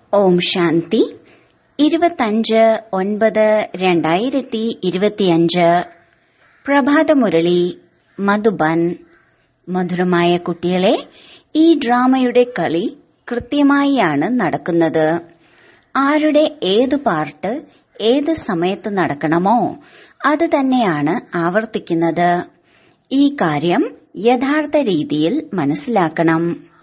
ഓം ശാന്തി ഇരുപത്തഞ്ച് ഒൻപത് രണ്ടായിരത്തി ഇരുപത്തിയഞ്ച് പ്രഭാതമുരളി മധുബൻ മധുരമായ കുട്ടികളെ ഈ ഡ്രാമയുടെ കളി കൃത്യമായാണ് നടക്കുന്നത് ആരുടെ ഏത് പാർട്ട് ഏത് സമയത്ത് നടക്കണമോ അത് തന്നെയാണ് ആവർത്തിക്കുന്നത് ഈ കാര്യം യഥാർത്ഥ രീതിയിൽ മനസ്സിലാക്കണം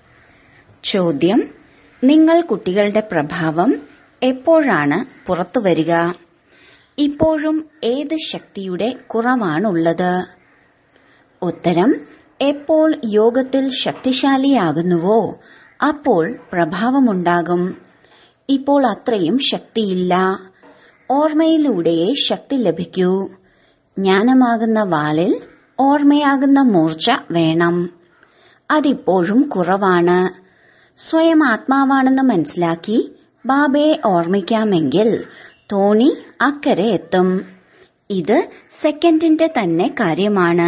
ചോദ്യം നിങ്ങൾ കുട്ടികളുടെ പ്രഭാവം എപ്പോഴാണ് പുറത്തുവരിക ഇപ്പോഴും ഏത് ശക്തിയുടെ കുറവാണുള്ളത് ഉത്തരം എപ്പോൾ യോഗത്തിൽ ശക്തിശാലിയാകുന്നുവോ അപ്പോൾ പ്രഭാവമുണ്ടാകും ഇപ്പോൾ അത്രയും ശക്തിയില്ല ഓർമ്മയിലൂടെയേ ശക്തി ലഭിക്കൂ ജ്ഞാനമാകുന്ന വാളിൽ ഓർമ്മയാകുന്ന മൂർച്ച വേണം അതിപ്പോഴും കുറവാണ് സ്വയം ആത്മാവാണെന്ന് മനസ്സിലാക്കി ബാബയെ ഓർമ്മിക്കാമെങ്കിൽ തോണി അക്കരെ എത്തും ഇത് സെക്കൻഡിന്റെ തന്നെ കാര്യമാണ്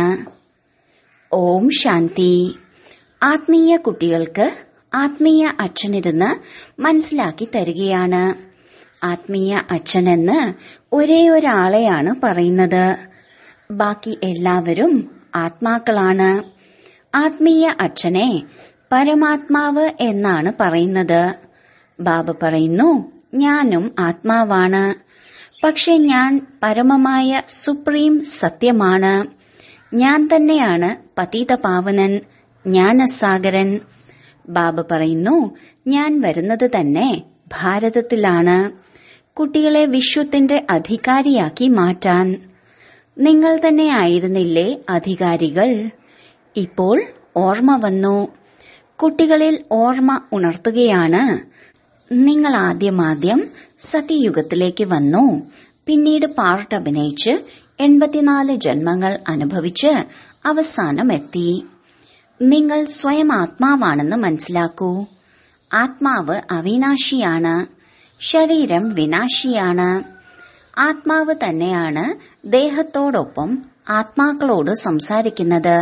ഓം ശാന്തി ആത്മീയ കുട്ടികൾക്ക് ആത്മീയ അച്ഛനിരുന്ന് മനസ്സിലാക്കി തരികയാണ് ആത്മീയ അച്ഛനെന്ന് ഒരേ ഒരാളെയാണ് പറയുന്നത് ബാക്കി എല്ലാവരും ആത്മാക്കളാണ് ആത്മീയ അച്ഛനെ പരമാത്മാവ് എന്നാണ് പറയുന്നത് ബാബ പറയുന്നു ഞാനും ആത്മാവാണ് പക്ഷെ ഞാൻ പരമമായ സുപ്രീം സത്യമാണ് ഞാൻ തന്നെയാണ് പതീതപാവനൻ ജ്ഞാനസാഗരൻ ബാബ പറയുന്നു ഞാൻ വരുന്നത് തന്നെ ഭാരതത്തിലാണ് കുട്ടികളെ വിശ്വത്തിന്റെ അധികാരിയാക്കി മാറ്റാൻ നിങ്ങൾ തന്നെ ആയിരുന്നില്ലേ അധികാരികൾ ഇപ്പോൾ ഓർമ്മ വന്നു കുട്ടികളിൽ ഓർമ്മ ഉണർത്തുകയാണ് നിങ്ങൾ ആദ്യമാദ്യം സത്യയുഗത്തിലേക്ക് വന്നു പിന്നീട് പാർട്ട് അഭിനയിച്ച് എൺപത്തിനാല് ജന്മങ്ങൾ അനുഭവിച്ച് അവസാനമെത്തി നിങ്ങൾ സ്വയം ആത്മാവാണെന്ന് മനസ്സിലാക്കൂ ആത്മാവ് അവിനാശിയാണ് ശരീരം വിനാശിയാണ് ആത്മാവ് തന്നെയാണ് ദേഹത്തോടൊപ്പം ആത്മാക്കളോട് സംസാരിക്കുന്നത്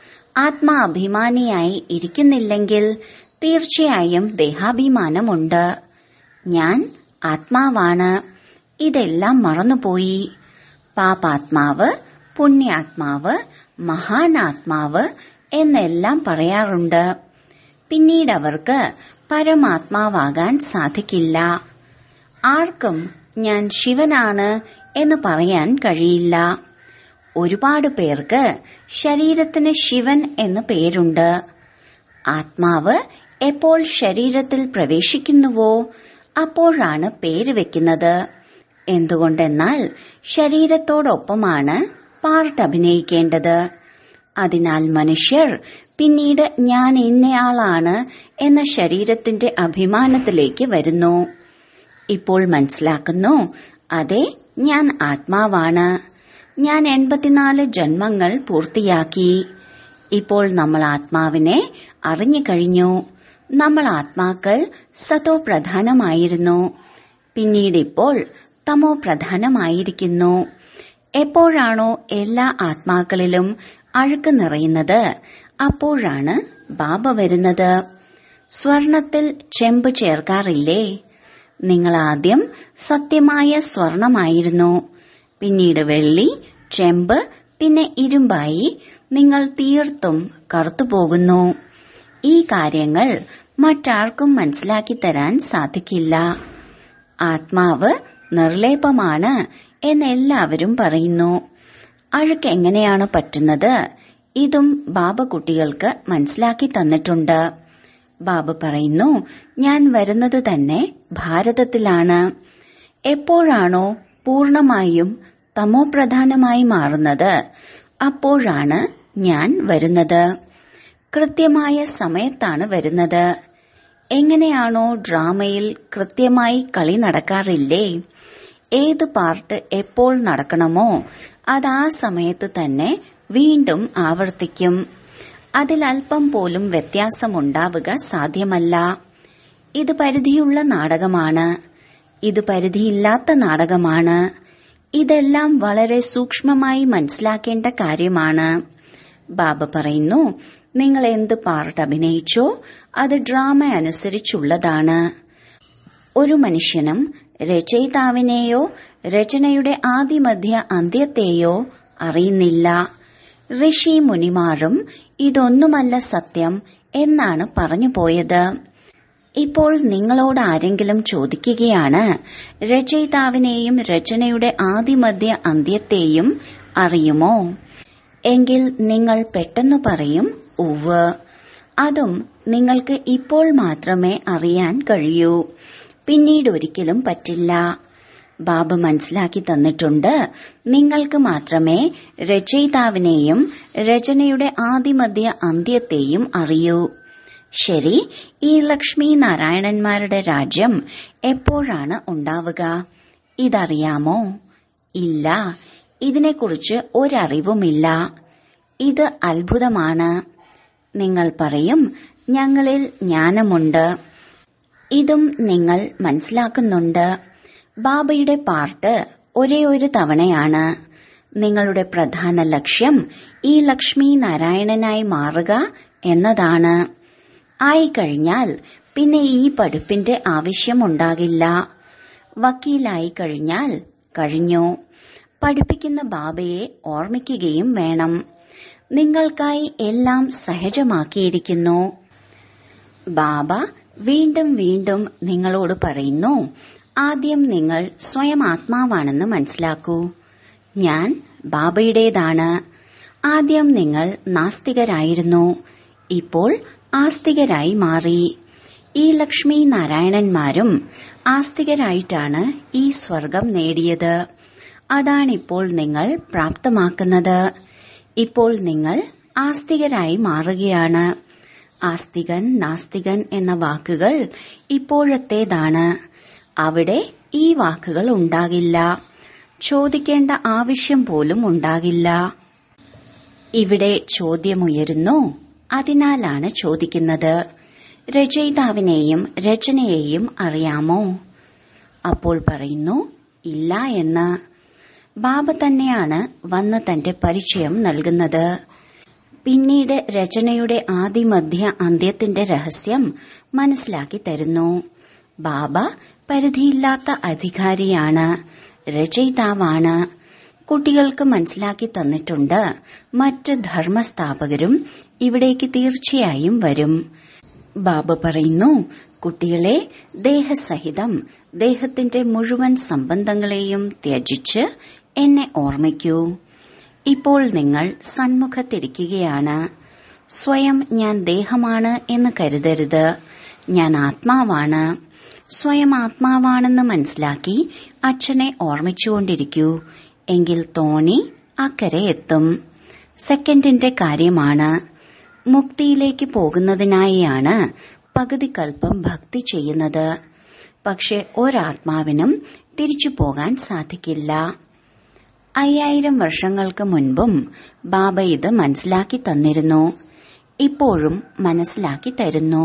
ആത്മാഭിമാനിയായി ഇരിക്കുന്നില്ലെങ്കിൽ തീർച്ചയായും ദേഹാഭിമാനമുണ്ട് ഞാൻ ആത്മാവാണ് ഇതെല്ലാം മറന്നുപോയി പാപാത്മാവ് പുണ്യാത്മാവ് മഹാനാത്മാവ് എന്നെല്ലാം പറയാറുണ്ട് പിന്നീട് അവർക്ക് പരമാത്മാവാകാൻ സാധിക്കില്ല ആർക്കും ഞാൻ ശിവനാണ് എന്ന് പറയാൻ കഴിയില്ല ഒരുപാട് പേർക്ക് ശരീരത്തിന് ശിവൻ എന്ന് പേരുണ്ട് ആത്മാവ് എപ്പോൾ ശരീരത്തിൽ പ്രവേശിക്കുന്നുവോ അപ്പോഴാണ് പേര് വെക്കുന്നത് എന്തുകൊണ്ടെന്നാൽ ശരീരത്തോടൊപ്പമാണ് പാർട്ട് അഭിനയിക്കേണ്ടത് അതിനാൽ മനുഷ്യർ പിന്നീട് ഞാൻ ഇന്നയാളാണ് എന്ന ശരീരത്തിന്റെ അഭിമാനത്തിലേക്ക് വരുന്നു ഇപ്പോൾ മനസ്സിലാക്കുന്നു അതെ ഞാൻ ആത്മാവാണ് ഞാൻ എൺപത്തിനാല് ജന്മങ്ങൾ പൂർത്തിയാക്കി ഇപ്പോൾ നമ്മൾ ആത്മാവിനെ അറിഞ്ഞു കഴിഞ്ഞു നമ്മൾ ആത്മാക്കൾ സതോ പ്രധാനമായിരുന്നു പിന്നീട് ഇപ്പോൾ തമോ പ്രധാനമായിരിക്കുന്നു എപ്പോഴാണോ എല്ലാ ആത്മാക്കളിലും അഴുക്ക് നിറയുന്നത് അപ്പോഴാണ് ബാബ വരുന്നത് സ്വർണത്തിൽ ചെമ്പ് ചേർക്കാറില്ലേ നിങ്ങൾ ആദ്യം സത്യമായ സ്വർണമായിരുന്നു പിന്നീട് വെള്ളി ചെമ്പ് പിന്നെ ഇരുമ്പായി നിങ്ങൾ തീർത്തും കറുത്തുപോകുന്നു ഈ കാര്യങ്ങൾ മറ്റാർക്കും മനസ്സിലാക്കി തരാൻ സാധിക്കില്ല ആത്മാവ് നിർലേപമാണ് എന്നെല്ലാവരും പറയുന്നു അഴുക്ക് എങ്ങനെയാണ് പറ്റുന്നത് ഇതും ബാബ കുട്ടികൾക്ക് മനസ്സിലാക്കി തന്നിട്ടുണ്ട് ബാബ പറയുന്നു ഞാൻ വരുന്നത് തന്നെ ഭാരതത്തിലാണ് എപ്പോഴാണോ പൂർണമായും തമോപ്രധാനമായി മാറുന്നത് അപ്പോഴാണ് ഞാൻ വരുന്നത് കൃത്യമായ സമയത്താണ് വരുന്നത് എങ്ങനെയാണോ ഡ്രാമയിൽ കൃത്യമായി കളി നടക്കാറില്ലേ ഏത് പാർട്ട് എപ്പോൾ നടക്കണമോ അത് ആ സമയത്ത് തന്നെ വീണ്ടും ആവർത്തിക്കും അതിലൽപ്പം പോലും വ്യത്യാസമുണ്ടാവുക സാധ്യമല്ല ഇത് പരിധിയുള്ള നാടകമാണ് ഇത് പരിധിയില്ലാത്ത നാടകമാണ് ഇതെല്ലാം വളരെ സൂക്ഷ്മമായി മനസ്സിലാക്കേണ്ട കാര്യമാണ് ബാബ പറയുന്നു നിങ്ങൾ എന്ത് പാർട്ട് അഭിനയിച്ചോ അത് ഡ്രാമ അനുസരിച്ചുള്ളതാണ് ഒരു മനുഷ്യനും രചയിതാവിനെയോ രചനയുടെ ആദിമധ്യ അന്ത്യത്തെയോ അറിയുന്നില്ല ഋഷി മുനിമാറും ഇതൊന്നുമല്ല സത്യം എന്നാണ് പറഞ്ഞു പോയത് ഇപ്പോൾ നിങ്ങളോട് ആരെങ്കിലും ചോദിക്കുകയാണ് രചയിതാവിനെയും രചനയുടെ ആദിമധ്യ അന്ത്യത്തെയും അറിയുമോ എങ്കിൽ നിങ്ങൾ പെട്ടെന്ന് പറയും ഉവ് അതും നിങ്ങൾക്ക് ഇപ്പോൾ മാത്രമേ അറിയാൻ കഴിയൂ പിന്നീട് ഒരിക്കലും പറ്റില്ല ബാബ മനസ്സിലാക്കി തന്നിട്ടുണ്ട് നിങ്ങൾക്ക് മാത്രമേ രചയിതാവിനെയും രചനയുടെ ആദിമധ്യ അന്ത്യത്തെയും അറിയൂ ശരി ഈ ലക്ഷ്മി നാരായണന്മാരുടെ രാജ്യം എപ്പോഴാണ് ഉണ്ടാവുക ഇതറിയാമോ ഇല്ല ഇതിനെക്കുറിച്ച് ഒരറിവുമില്ല ഇത് അത്ഭുതമാണ് നിങ്ങൾ പറയും ഞങ്ങളിൽ ജ്ഞാനമുണ്ട് ഇതും നിങ്ങൾ മനസ്സിലാക്കുന്നുണ്ട് ബാബയുടെ പാർട്ട് ഒരേ ഒരു തവണയാണ് നിങ്ങളുടെ പ്രധാന ലക്ഷ്യം ഈ ലക്ഷ്മി നാരായണനായി മാറുക എന്നതാണ് ആയിക്കഴിഞ്ഞാൽ പിന്നെ ഈ പഠിപ്പിന്റെ ആവശ്യമുണ്ടാകില്ല വക്കീലായി കഴിഞ്ഞാൽ കഴിഞ്ഞു പഠിപ്പിക്കുന്ന ബാബയെ ഓർമ്മിക്കുകയും വേണം നിങ്ങൾക്കായി എല്ലാം സഹജമാക്കിയിരിക്കുന്നു ബാബ വീണ്ടും വീണ്ടും നിങ്ങളോട് പറയുന്നു ആദ്യം നിങ്ങൾ സ്വയം ആത്മാവാണെന്ന് മനസ്സിലാക്കൂ ഞാൻ ബാബയുടേതാണ് ആദ്യം നിങ്ങൾ നാസ്തികരായിരുന്നു ഇപ്പോൾ ആസ്തികരായി മാറി ഈ ലക്ഷ്മി നാരായണന്മാരും ആസ്തികരായിട്ടാണ് ഈ സ്വർഗം നേടിയത് അതാണിപ്പോൾ നിങ്ങൾ പ്രാപ്തമാക്കുന്നത് ഇപ്പോൾ നിങ്ങൾ ആസ്തികരായി മാറുകയാണ് ആസ്തികൻ നാസ്തികൻ എന്ന വാക്കുകൾ ഇപ്പോഴത്തേതാണ് അവിടെ ഈ വാക്കുകൾ ഉണ്ടാകില്ല ചോദിക്കേണ്ട ആവശ്യം പോലും ഉണ്ടാകില്ല ഇവിടെ ചോദ്യമുയരുന്നു അതിനാലാണ് ചോദിക്കുന്നത് രചയിതാവിനെയും രചനയെയും അറിയാമോ അപ്പോൾ പറയുന്നു ഇല്ല എന്ന് ബാബ തന്നെയാണ് വന്ന് തന്റെ പരിചയം നൽകുന്നത് പിന്നീട് രചനയുടെ ആദിമധ്യ അന്ത്യത്തിന്റെ രഹസ്യം മനസ്സിലാക്കി തരുന്നു ബാബ പരിധിയില്ലാത്ത അധികാരിയാണ് രചയിതാവാണ് കുട്ടികൾക്ക് മനസ്സിലാക്കി തന്നിട്ടുണ്ട് മറ്റ് ധർമ്മസ്ഥാപകരും ഇവിടേക്ക് തീർച്ചയായും വരും ബാബ പറയുന്നു കുട്ടികളെ ദേഹസഹിതം ദേഹത്തിന്റെ മുഴുവൻ സംബന്ധങ്ങളെയും ത്യജിച്ച് എന്നെ ഓർമ്മിക്കൂ ഇപ്പോൾ നിങ്ങൾ സന്മുഖത്തിരിക്കുകയാണ് സ്വയം ഞാൻ ദേഹമാണ് എന്ന് കരുതരുത് ഞാൻ ആത്മാവാണ് സ്വയം ആത്മാവാണെന്ന് മനസ്സിലാക്കി അച്ഛനെ ഓർമ്മിച്ചുകൊണ്ടിരിക്കൂ എങ്കിൽ തോണി അക്കരെ എത്തും സെക്കൻഡിന്റെ കാര്യമാണ് മുക്തിയിലേക്ക് പോകുന്നതിനായാണ് പകുതി കൽപ്പം ഭക്തി ചെയ്യുന്നത് പക്ഷെ ഒരാത്മാവിനും തിരിച്ചു പോകാൻ സാധിക്കില്ല അയ്യായിരം വർഷങ്ങൾക്ക് മുൻപും ബാബ ഇത് മനസ്സിലാക്കി തന്നിരുന്നു ഇപ്പോഴും മനസ്സിലാക്കി തരുന്നു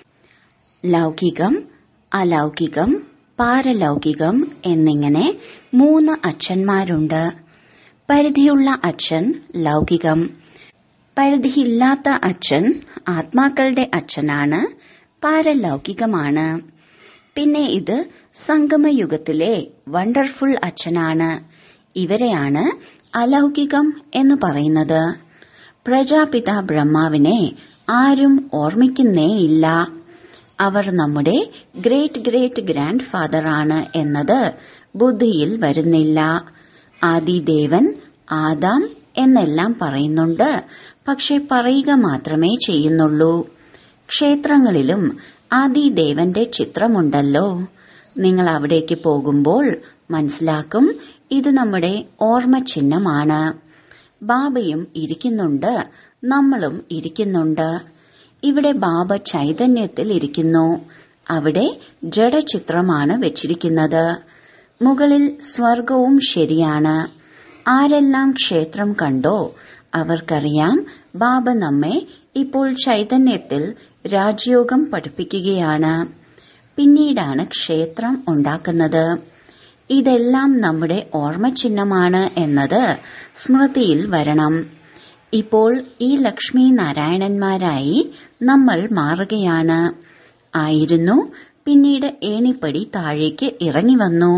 ലൗകികം അലൗകികം പാരലൗകികം എന്നിങ്ങനെ മൂന്ന് അച്ഛന്മാരുണ്ട് പരിധിയുള്ള അച്ഛൻ ലൗകികം പരിധിയില്ലാത്ത അച്ഛൻ ആത്മാക്കളുടെ അച്ഛനാണ് പാരലൗകികമാണ് പിന്നെ ഇത് സംഗമയുഗത്തിലെ വണ്ടർഫുൾ അച്ഛനാണ് ഇവരെയാണ് അലൗകികം എന്ന് പറയുന്നത് പ്രജാപിത ബ്രഹ്മാവിനെ ആരും ഓർമ്മിക്കുന്നേയില്ല അവർ നമ്മുടെ ഗ്രേറ്റ് ഗ്രേറ്റ് ഗ്രാൻഡ് ഫാദർ ആണ് എന്നത് ബുദ്ധിയിൽ വരുന്നില്ല ആദിദേവൻ ആദാം എന്നെല്ലാം പറയുന്നുണ്ട് പക്ഷെ പറയുക മാത്രമേ ചെയ്യുന്നുള്ളൂ ക്ഷേത്രങ്ങളിലും ആദിദേവന്റെ ചിത്രമുണ്ടല്ലോ നിങ്ങൾ അവിടേക്ക് പോകുമ്പോൾ മനസ്സിലാക്കും ഇത് നമ്മുടെ ഓർമ്മ ചിഹ്നമാണ് ബാബയും ഇരിക്കുന്നുണ്ട് നമ്മളും ഇരിക്കുന്നുണ്ട് ഇവിടെ ബാബ ചൈതന്യത്തിൽ ഇരിക്കുന്നു അവിടെ ജഡചിത്രമാണ് വെച്ചിരിക്കുന്നത് മുകളിൽ സ്വർഗവും ശരിയാണ് ആരെല്ലാം ക്ഷേത്രം കണ്ടോ അവർക്കറിയാം ബാബ നമ്മെ ഇപ്പോൾ ചൈതന്യത്തിൽ രാജയോഗം പഠിപ്പിക്കുകയാണ് പിന്നീടാണ് ക്ഷേത്രം ഉണ്ടാക്കുന്നത് ഇതെല്ലാം നമ്മുടെ ഓർമ്മചിഹ്നമാണ് എന്നത് സ്മൃതിയിൽ വരണം ഇപ്പോൾ ഈ ലക്ഷ്മി നാരായണന്മാരായി നമ്മൾ മാറുകയാണ് ആയിരുന്നു പിന്നീട് ഏണിപ്പടി താഴേക്ക് ഇറങ്ങി വന്നു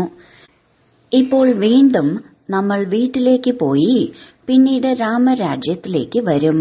ഇപ്പോൾ വീണ്ടും നമ്മൾ വീട്ടിലേക്ക് പോയി പിന്നീട് രാമരാജ്യത്തിലേക്ക് വരും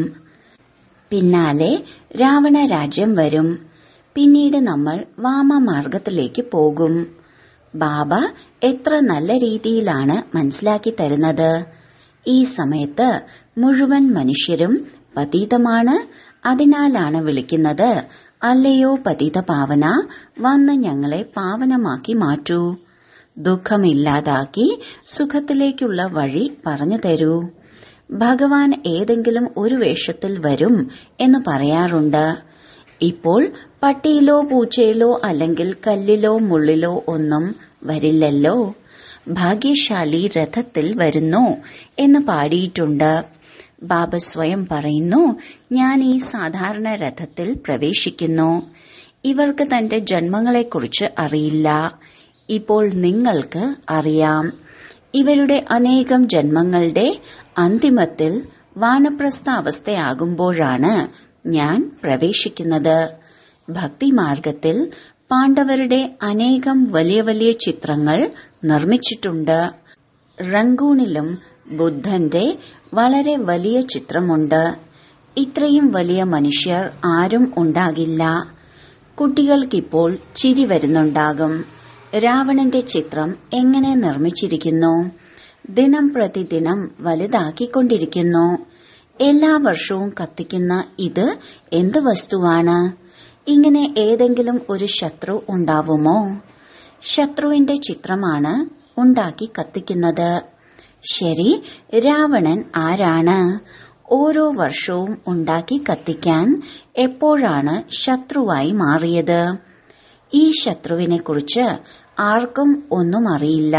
പിന്നാലെ രാവണ രാജ്യം വരും പിന്നീട് നമ്മൾ വാമമാർഗത്തിലേക്ക് പോകും ബാബ എത്ര നല്ല രീതിയിലാണ് മനസ്സിലാക്കി തരുന്നത് ഈ സമയത്ത് മുഴുവൻ മനുഷ്യരും പതീതമാണ് അതിനാലാണ് വിളിക്കുന്നത് അല്ലയോ പതിത പാവന വന്ന് ഞങ്ങളെ പാവനമാക്കി മാറ്റൂ ദുഃഖമില്ലാതാക്കി സുഖത്തിലേക്കുള്ള വഴി പറഞ്ഞു തരൂ ഭഗവാൻ ഏതെങ്കിലും ഒരു വേഷത്തിൽ വരും എന്ന് പറയാറുണ്ട് ഇപ്പോൾ പട്ടിയിലോ പൂച്ചയിലോ അല്ലെങ്കിൽ കല്ലിലോ മുള്ളിലോ ഒന്നും വരില്ലല്ലോ ഭാഗ്യശാലി രഥത്തിൽ വരുന്നു എന്ന് പാടിയിട്ടുണ്ട് ബാബ സ്വയം പറയുന്നു ഞാൻ ഈ സാധാരണ രഥത്തിൽ പ്രവേശിക്കുന്നു ഇവർക്ക് തന്റെ ജന്മങ്ങളെക്കുറിച്ച് അറിയില്ല ഇപ്പോൾ നിങ്ങൾക്ക് അറിയാം ഇവരുടെ അനേകം ജന്മങ്ങളുടെ അന്തിമത്തിൽ വാനപ്രസ്ഥ അവസ്ഥയാകുമ്പോഴാണ് ഞാൻ പ്രവേശിക്കുന്നത് ഭക്തിമാർഗത്തിൽ പാണ്ഡവരുടെ അനേകം വലിയ വലിയ ചിത്രങ്ങൾ നിർമ്മിച്ചിട്ടുണ്ട് റങ്കൂണിലും ബുദ്ധന്റെ വളരെ വലിയ ചിത്രമുണ്ട് ഇത്രയും വലിയ മനുഷ്യർ ആരും ഉണ്ടാകില്ല കുട്ടികൾക്കിപ്പോൾ ചിരി വരുന്നുണ്ടാകും രാവണന്റെ ചിത്രം എങ്ങനെ നിർമ്മിച്ചിരിക്കുന്നു ദിനം പ്രതിദിനം വലുതാക്കിക്കൊണ്ടിരിക്കുന്നു എല്ലാ വർഷവും കത്തിക്കുന്ന ഇത് എന്ത് വസ്തുവാണ് ഇങ്ങനെ ഏതെങ്കിലും ഒരു ശത്രു ഉണ്ടാവുമോ ശത്രുവിന്റെ ചിത്രമാണ് ഉണ്ടാക്കി കത്തിക്കുന്നത് ശരി രാവണൻ ആരാണ് ഓരോ വർഷവും ഉണ്ടാക്കി കത്തിക്കാൻ എപ്പോഴാണ് ശത്രുവായി മാറിയത് ഈ ശത്രുവിനെ കുറിച്ച് ആർക്കും ഒന്നും അറിയില്ല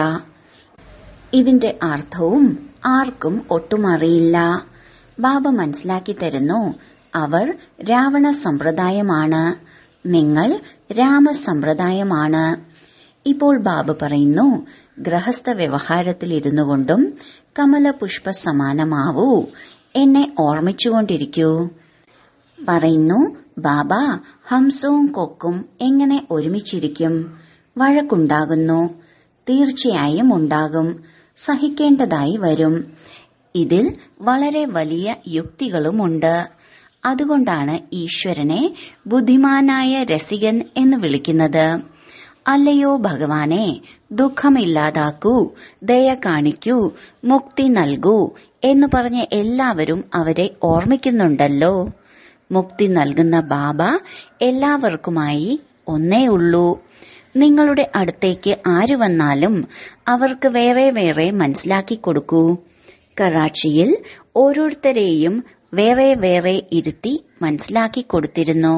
ഇതിന്റെ അർത്ഥവും ആർക്കും ഒട്ടും അറിയില്ല ബാബ മനസ്സിലാക്കി തരുന്നു അവർ രാവണ സമ്പ്രദായമാണ് നിങ്ങൾ രാമസമ്പ്രദായമാണ് ഇപ്പോൾ ബാബ പറയുന്നു ഗൃഹസ്ഥ വ്യവഹാരത്തിൽ ഇരുന്നു കൊണ്ടും കമലപുഷ്പ സമാനമാവൂ എന്നെ ഓർമ്മിച്ചുകൊണ്ടിരിക്കൂ പറയുന്നു ബാബ ഹംസവും കൊക്കും എങ്ങനെ ഒരുമിച്ചിരിക്കും വഴക്കുണ്ടാകുന്നു തീർച്ചയായും ഉണ്ടാകും സഹിക്കേണ്ടതായി വരും ഇതിൽ വളരെ വലിയ യുക്തികളുമുണ്ട് അതുകൊണ്ടാണ് ഈശ്വരനെ ബുദ്ധിമാനായ രസികൻ എന്ന് വിളിക്കുന്നത് അല്ലയോ ഭഗവാനെ ദുഃഖമില്ലാതാക്കൂ ദയ കാണിക്കൂ മുക്തി നൽകൂ എന്ന് പറഞ്ഞ് എല്ലാവരും അവരെ ഓർമ്മിക്കുന്നുണ്ടല്ലോ മുക്തി നൽകുന്ന ബാബ എല്ലാവർക്കുമായി ഒന്നേ ഉള്ളൂ നിങ്ങളുടെ അടുത്തേക്ക് ആര് വന്നാലും അവർക്ക് വേറെ വേറെ മനസ്സിലാക്കി കൊടുക്കൂ കറാച്ചിയിൽ ഓരോരുത്തരെയും വേറെ വേറെ ഇരുത്തി മനസ്സിലാക്കി കൊടുത്തിരുന്നു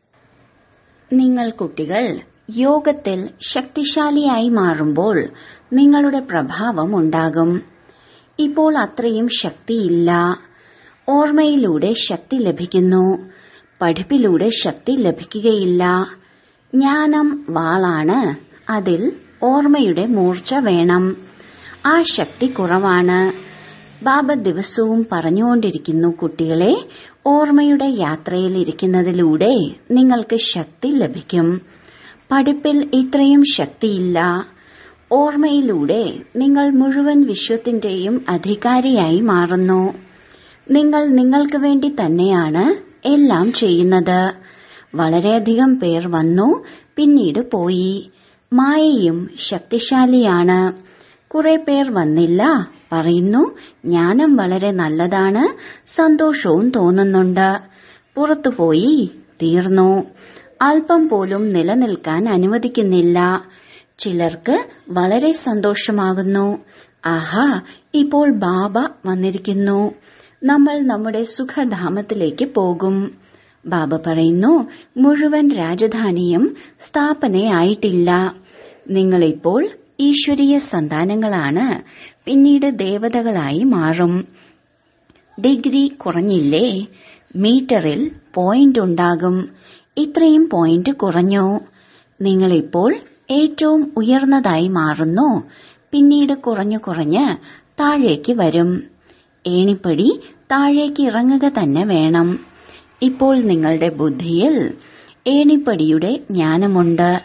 നിങ്ങൾ കുട്ടികൾ യോഗത്തിൽ ശക്തിശാലിയായി മാറുമ്പോൾ നിങ്ങളുടെ പ്രഭാവം ഉണ്ടാകും ഇപ്പോൾ അത്രയും ശക്തിയില്ല ഓർമ്മയിലൂടെ ശക്തി ലഭിക്കുന്നു പഠിപ്പിലൂടെ ശക്തി ലഭിക്കുകയില്ല ജ്ഞാനം വാളാണ് അതിൽ ഓർമ്മയുടെ മൂർച്ച വേണം ആ ശക്തി കുറവാണ് ബാബ ദിവസവും പറഞ്ഞുകൊണ്ടിരിക്കുന്നു കുട്ടികളെ ഓർമ്മയുടെ യാത്രയിൽ ഇരിക്കുന്നതിലൂടെ നിങ്ങൾക്ക് ശക്തി ലഭിക്കും പഠിപ്പിൽ ഇത്രയും ശക്തിയില്ല ഓർമ്മയിലൂടെ നിങ്ങൾ മുഴുവൻ വിശ്വത്തിന്റെയും അധികാരിയായി മാറുന്നു നിങ്ങൾ നിങ്ങൾക്ക് വേണ്ടി തന്നെയാണ് എല്ലാം ചെയ്യുന്നത് വളരെയധികം പേർ വന്നു പിന്നീട് പോയി മായയും ശക്തിശാലിയാണ് കുറെ പേർ വന്നില്ല പറയുന്നു ജ്ഞാനം വളരെ നല്ലതാണ് സന്തോഷവും തോന്നുന്നുണ്ട് പുറത്തുപോയി തീർന്നു അല്പം പോലും നിലനിൽക്കാൻ അനുവദിക്കുന്നില്ല ചിലർക്ക് വളരെ സന്തോഷമാകുന്നു ആഹാ ഇപ്പോൾ ബാബ വന്നിരിക്കുന്നു നമ്മൾ നമ്മുടെ സുഖധാമത്തിലേക്ക് പോകും ബാബ പറയുന്നു മുഴുവൻ രാജധാനിയും സ്ഥാപനയായിട്ടില്ല നിങ്ങളിപ്പോൾ ഈശ്വരീയ സന്താനങ്ങളാണ് പിന്നീട് ദേവതകളായി മാറും ഡിഗ്രി കുറഞ്ഞില്ലേ മീറ്ററിൽ പോയിന്റ് ഉണ്ടാകും ഇത്രയും പോയിന്റ് കുറഞ്ഞു നിങ്ങളിപ്പോൾ ഏറ്റവും ഉയർന്നതായി മാറുന്നു പിന്നീട് കുറഞ്ഞു കുറഞ്ഞ് താഴേക്ക് വരും ഏണിപ്പടി താഴേക്ക് ഇറങ്ങുക തന്നെ വേണം ഇപ്പോൾ നിങ്ങളുടെ ബുദ്ധിയിൽ ഏണിപ്പടിയുടെ ജ്ഞാനമുണ്ട്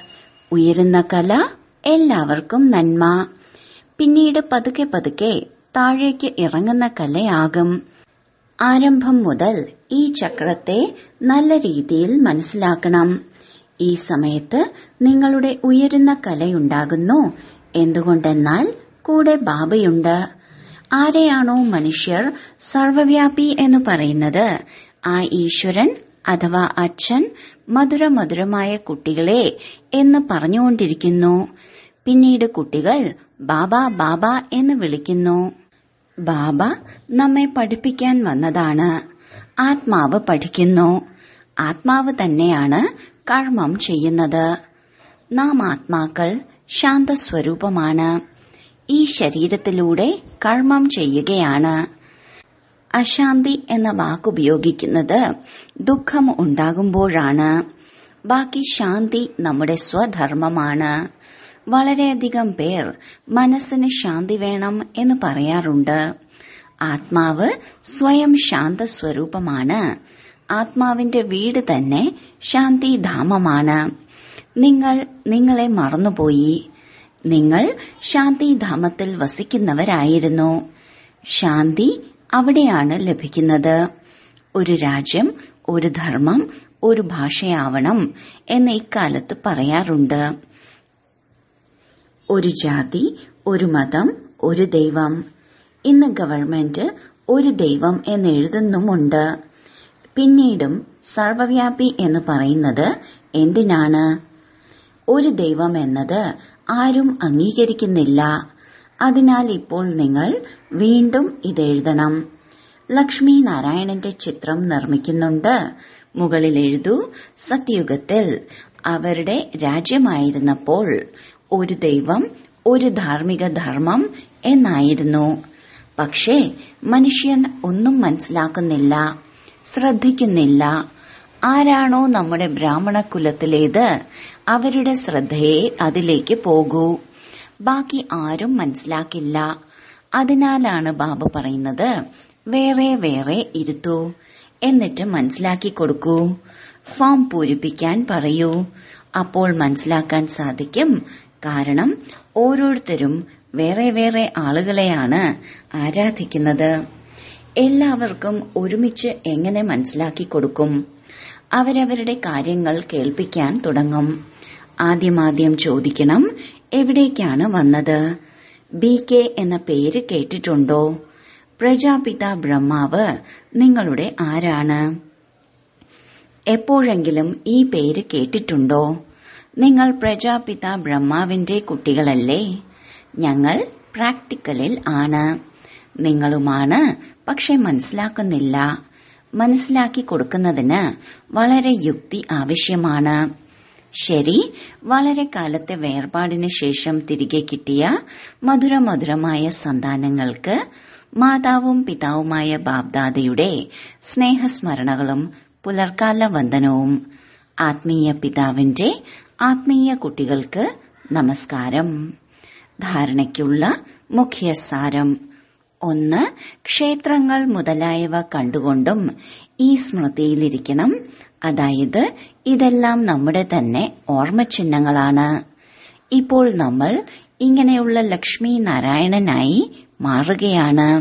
ഉയരുന്ന കല എല്ലാവർക്കും നന്മ പിന്നീട് പതുക്കെ പതുക്കെ താഴേക്ക് ഇറങ്ങുന്ന കലയാകും ആരംഭം മുതൽ ഈ ചക്രത്തെ നല്ല രീതിയിൽ മനസ്സിലാക്കണം ഈ സമയത്ത് നിങ്ങളുടെ ഉയരുന്ന കലയുണ്ടാകുന്നു എന്തുകൊണ്ടെന്നാൽ കൂടെ ബാബയുണ്ട് ആരെയാണോ മനുഷ്യർ സർവവ്യാപി എന്ന് പറയുന്നത് ആ ഈശ്വരൻ അഥവാ അച്ഛൻ മധുര മധുരമായ കുട്ടികളെ എന്ന് പറഞ്ഞുകൊണ്ടിരിക്കുന്നു പിന്നീട് കുട്ടികൾ ബാബ ബാബ എന്ന് വിളിക്കുന്നു ബാബ നമ്മെ പഠിപ്പിക്കാൻ വന്നതാണ് ആത്മാവ് പഠിക്കുന്നു ആത്മാവ് തന്നെയാണ് കർമ്മം ചെയ്യുന്നത് നാം ആത്മാക്കൾ ശാന്തസ്വരൂപമാണ് ഈ ശരീരത്തിലൂടെ കർമ്മം ചെയ്യുകയാണ് അശാന്തി എന്ന വാക്കുപയോഗിക്കുന്നത് ദുഃഖം ഉണ്ടാകുമ്പോഴാണ് ബാക്കി ശാന്തി നമ്മുടെ സ്വധർമ്മമാണ് വളരെയധികം പേർ മനസ്സിന് ശാന്തി വേണം എന്ന് പറയാറുണ്ട് ആത്മാവ് സ്വയം ശാന്തസ്വരൂപമാണ് ആത്മാവിന്റെ വീട് തന്നെ ശാന്തിധാമമാണ് നിങ്ങൾ നിങ്ങളെ മറന്നുപോയി നിങ്ങൾ ശാന്തിധാമത്തിൽ വസിക്കുന്നവരായിരുന്നു ശാന്തി അവിടെയാണ് ലഭിക്കുന്നത് ഒരു രാജ്യം ഒരു ധർമ്മം ഒരു ഭാഷയാവണം എന്ന് ഇക്കാലത്ത് പറയാറുണ്ട് ഒരു ജാതി ഒരു മതം ഒരു ദൈവം ഇന്ന് ഗവൺമെന്റ് ഒരു ദൈവം എന്ന് എഴുതുന്നുമുണ്ട് പിന്നീടും സർവവ്യാപി എന്ന് പറയുന്നത് എന്തിനാണ് ഒരു ദൈവം എന്നത് ആരും അംഗീകരിക്കുന്നില്ല അതിനാൽ ഇപ്പോൾ നിങ്ങൾ വീണ്ടും ഇതെഴുതണം ലക്ഷ്മി നാരായണന്റെ ചിത്രം നിർമ്മിക്കുന്നുണ്ട് മുകളിൽ എഴുതൂ സത്യയുഗത്തിൽ അവരുടെ രാജ്യമായിരുന്നപ്പോൾ ഒരു ദൈവം ഒരു ധാർമ്മിക ധർമ്മം എന്നായിരുന്നു പക്ഷേ മനുഷ്യൻ ഒന്നും മനസ്സിലാക്കുന്നില്ല ശ്രദ്ധിക്കുന്നില്ല ആരാണോ നമ്മുടെ ബ്രാഹ്മണ കുലത്തിലേത് അവരുടെ ശ്രദ്ധയെ അതിലേക്ക് പോകൂ ബാക്കി ആരും മനസ്സിലാക്കില്ല അതിനാലാണ് ബാബ പറയുന്നത് വേറെ വേറെ ഇരുത്തൂ എന്നിട്ട് മനസ്സിലാക്കി കൊടുക്കൂ ഫോം പൂരിപ്പിക്കാൻ പറയൂ അപ്പോൾ മനസ്സിലാക്കാൻ സാധിക്കും കാരണം ഓരോരുത്തരും വേറെ വേറെ ആളുകളെയാണ് ആരാധിക്കുന്നത് എല്ലാവർക്കും ഒരുമിച്ച് എങ്ങനെ മനസ്സിലാക്കി കൊടുക്കും അവരവരുടെ കാര്യങ്ങൾ കേൾപ്പിക്കാൻ തുടങ്ങും ആദ്യമാദ്യം ചോദിക്കണം എവിടേക്കാണ് വന്നത് ബി കെ എന്ന പേര് കേട്ടിട്ടുണ്ടോ പ്രജാപിത ബ്രഹ്മാവ് നിങ്ങളുടെ ആരാണ് എപ്പോഴെങ്കിലും ഈ പേര് കേട്ടിട്ടുണ്ടോ നിങ്ങൾ പ്രജാപിത ബ്രഹ്മാവിന്റെ കുട്ടികളല്ലേ ഞങ്ങൾ പ്രാക്ടിക്കലിൽ ആണ് നിങ്ങളുമാണ് പക്ഷെ മനസ്സിലാക്കുന്നില്ല മനസ്സിലാക്കി കൊടുക്കുന്നതിന് വളരെ യുക്തി ആവശ്യമാണ് ശരി വളരെ കാലത്തെ വേർപാടിന് ശേഷം തിരികെ കിട്ടിയ മധുരമധുരമായ സന്താനങ്ങൾക്ക് മാതാവും പിതാവുമായ ബാബ്ദാദയുടെ സ്നേഹസ്മരണകളും പുലർക്കാല വന്ദനവും ആത്മീയ പിതാവിന്റെ ആത്മീയ കുട്ടികൾക്ക് നമസ്കാരം ധാരണയ്ക്കുള്ള മുഖ്യസാരം ഒന്ന് ക്ഷേത്രങ്ങൾ മുതലായവ കണ്ടുകൊണ്ടും ഈ സ്മൃതിയിലിരിക്കണം അതായത് ഇതെല്ലാം നമ്മുടെ തന്നെ ഓർമ്മചിഹ്നങ്ങളാണ് ഇപ്പോൾ നമ്മൾ ഇങ്ങനെയുള്ള ലക്ഷ്മി നാരായണനായി മാറുകയാണ്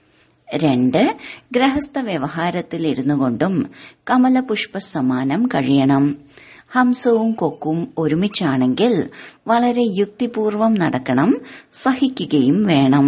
രണ്ട് ഗൃഹസ്ഥ വ്യവഹാരത്തിൽ ഇരുന്നു കൊണ്ടും കമലപുഷ്പ സമാനം കഴിയണം ഹംസവും കൊക്കും ഒരുമിച്ചാണെങ്കിൽ വളരെ യുക്തിപൂർവം നടക്കണം സഹിക്കുകയും വേണം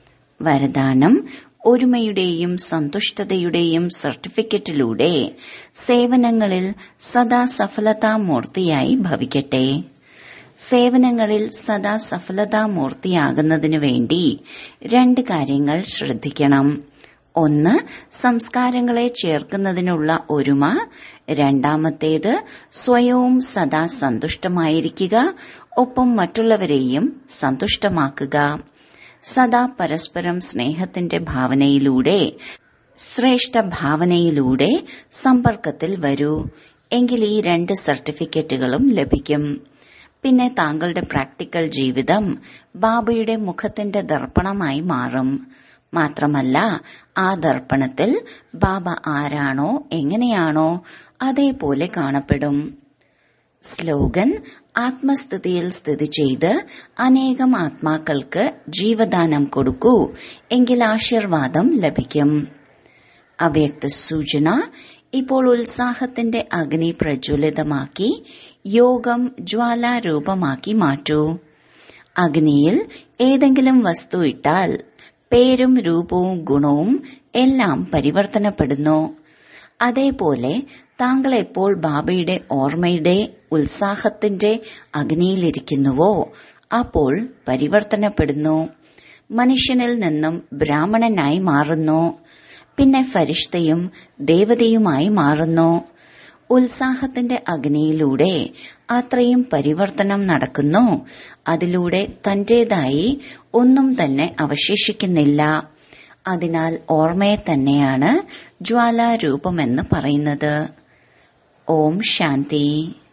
വരദാനം ഒരുമയുടെയും സന്തുഷ്ടതയുടെയും സർട്ടിഫിക്കറ്റിലൂടെ സേവനങ്ങളിൽ സദാ സഫലതാമൂർത്തിയായി ഭവിക്കട്ടെ സേവനങ്ങളിൽ സദാ സഫലതാമൂർത്തിയാകുന്നതിനു വേണ്ടി രണ്ട് കാര്യങ്ങൾ ശ്രദ്ധിക്കണം ഒന്ന് സംസ്കാരങ്ങളെ ചേർക്കുന്നതിനുള്ള ഒരുമ രണ്ടാമത്തേത് സ്വയവും സദാ സന്തുഷ്ടമായിരിക്കുക ഒപ്പം മറ്റുള്ളവരെയും സന്തുഷ്ടമാക്കുക സദാ പരസ്പരം സ്നേഹത്തിന്റെ ഭാവനയിലൂടെ ശ്രേഷ്ഠ ഭാവനയിലൂടെ സമ്പർക്കത്തിൽ വരൂ എങ്കിൽ ഈ രണ്ട് സർട്ടിഫിക്കറ്റുകളും ലഭിക്കും പിന്നെ താങ്കളുടെ പ്രാക്ടിക്കൽ ജീവിതം ബാബയുടെ മുഖത്തിന്റെ ദർപ്പണമായി മാറും മാത്രമല്ല ആ ദർപ്പണത്തിൽ ബാബ ആരാണോ എങ്ങനെയാണോ അതേപോലെ കാണപ്പെടും സ്ലോഗൻ ആത്മസ്ഥിതിയിൽ സ്ഥിതി ചെയ്ത് അനേകം ആത്മാക്കൾക്ക് ജീവദാനം കൊടുക്കൂ എങ്കിൽ ആശീർവാദം ലഭിക്കും അവ്യക്ത സൂചന ഇപ്പോൾ ഉത്സാഹത്തിന്റെ അഗ്നി പ്രജ്വലിതമാക്കി യോഗം ജ്വാലാരൂപമാക്കി മാറ്റൂ അഗ്നിയിൽ ഏതെങ്കിലും വസ്തു ഇട്ടാൽ പേരും രൂപവും ഗുണവും എല്ലാം പരിവർത്തനപ്പെടുന്നു അതേപോലെ താങ്കൾ എപ്പോൾ ബാബയുടെ ഓർമ്മയുടെ ഉത്സാഹത്തിന്റെ അഗ്നിയിലിരിക്കുന്നുവോ അപ്പോൾ പരിവർത്തനപ്പെടുന്നു മനുഷ്യനിൽ നിന്നും ബ്രാഹ്മണനായി മാറുന്നു പിന്നെ ഫരിഷ്തയും ദേവതയുമായി മാറുന്നു ഉത്സാഹത്തിന്റെ അഗ്നിയിലൂടെ അത്രയും പരിവർത്തനം നടക്കുന്നു അതിലൂടെ തന്റേതായി ഒന്നും തന്നെ അവശേഷിക്കുന്നില്ല അതിനാൽ ഓർമ്മയെ തന്നെയാണ് ജ്വാലാരൂപമെന്ന് പറയുന്നത് ഓം ശാന്തി